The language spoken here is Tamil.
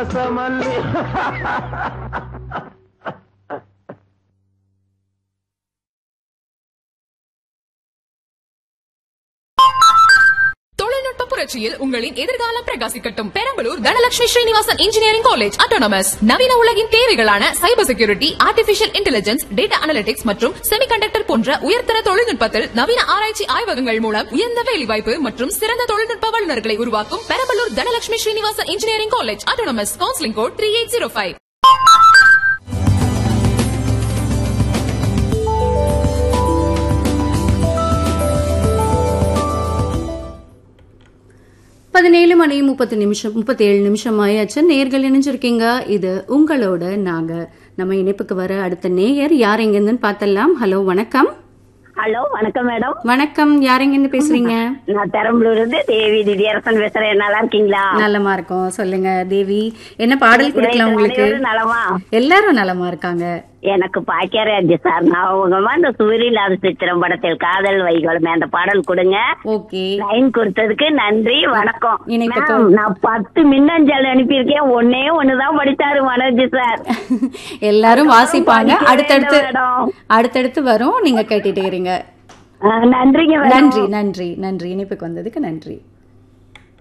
ரசமல்லி தொழில்நுட்ப புரட்சியில் உங்களின் எதிர்காலம் பிரகாசிக்கட்டும் Perambalur Dhanalakshmi Srinivasan engineering college autonomous நவீன உலகின் தேவைகளான cyber security artificial intelligence data analytics மற்றும் செமிகண்டக்டர் போன்ற உயர்தர தொழில்நுட்பத்தில் நவீன ஆராய்ச்சி ஆய்வகங்கள் மூலம் உயர்ந்த வேலைவாய்ப்பு மற்றும் சிறந்த தொழில்நுட்ப வல்லுநர்களை உருவாக்கும் Perambalur Dhanalakshmi Srinivasan engineering college autonomous counselling code three eight zero five பதினேழு மணி முப்பத்து நிமிஷம் முப்பத்தேழு நிமிஷம் ஆயாச்சு நேர்கள் இணைஞ்சிருக்கீங்க இது உங்களோட நாங்க நம்ம இணைப்புக்கு வர அடுத்த நேயர் யார் எங்கிருந்துன்னு பார்த்தலாம் ஹலோ வணக்கம் ஹலோ வணக்கம் மேடம் வணக்கம் யார் எங்கிருந்து பேசுறீங்க நான் பெரம்பலூர்ல இருந்து தேவி திவ்யரசன் பேசுறேன் நல்லா இருக்கீங்களா நலமா இருக்கோம் சொல்லுங்க தேவி என்ன பாடல் கொடுக்கலாம் உங்களுக்கு அனைவரும் நலமா எல்லாரும் நலமா இருக்காங்க எனக்கு பாக்கியராஜ் சார் நான் உங்கமா இந்த சூரியலாத சித்திரம் படத்தில் காதல் வைகளுமே அந்த பாடல் கொடுங்க ஓகே லைன் கொடுத்ததுக்கு நன்றி வணக்கம் இணைப்பு மேம், தொ- நான் பத்து மின்னஞ்சல் அனுப்பியிருக்கேன் ஒன்னே ஒண்ணுதான் படிச்சாரு மனோஜ் சார் எல்லாரும் வாசிப்பாங்க படிக்கவே அடுத்தடுத்து இல்லை மேடம். அடுத்தடுத்து வரும் நீங்க கேட்டுட்டே இருங்க ஆ, நன்றிங்க மேடம் நன்றி நன்றி நன்றி இணைப்புக்கு வந்ததுக்கு நன்றி